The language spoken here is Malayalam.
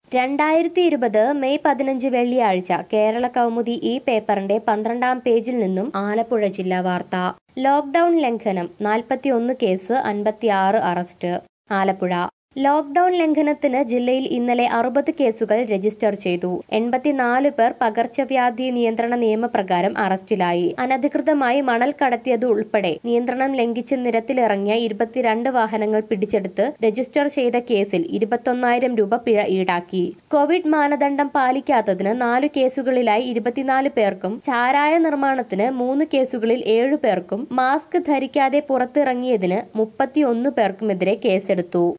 രണ്ടായിരത്തി ഇരുപത് മെയ് പതിനഞ്ച് വെള്ളിയാഴ്ച കേരള കൗമുദി ഈ പേപ്പറിന്റെ പന്ത്രണ്ടാം പേജിൽ നിന്നും ആലപ്പുഴ ജില്ലാ വാർത്ത ലോക്ഡൌൺ ലംഘനം നാൽപ്പത്തിയൊന്ന് കേസ് അൻപത്തിയാറ് അറസ്റ്റ് ആലപ്പുഴ ലോക്ഡൌൺ ലംഘനത്തിന് ജില്ലയിൽ ഇന്നലെ അറുപത് കേസുകൾ രജിസ്റ്റർ ചെയ്തു എൺപത്തിനാല് പേർ പകർച്ചവ്യാധി നിയന്ത്രണ നിയമപ്രകാരം അറസ്റ്റിലായി അനധികൃതമായി മണൽ കടത്തിയത് ഉൾപ്പെടെ നിയന്ത്രണം ലംഘിച്ച് നിരത്തിലിറങ്ങിയ ഇരുപത്തിരണ്ട് വാഹനങ്ങൾ പിടിച്ചെടുത്ത് രജിസ്റ്റർ ചെയ്ത കേസിൽ ഇരുപത്തൊന്നായിരം രൂപ പിഴ ഈടാക്കി കോവിഡ് മാനദണ്ഡം പാലിക്കാത്തതിന് നാലു കേസുകളിലായി ഇരുപത്തിനാല് പേർക്കും ചാരായ നിർമ്മാണത്തിന് മൂന്ന് കേസുകളിൽ ഏഴു പേർക്കും മാസ്ക് ധരിക്കാതെ പുറത്തിറങ്ങിയതിന് മുപ്പത്തിയൊന്ന് പേർക്കുമെതിരെ കേസെടുത്തു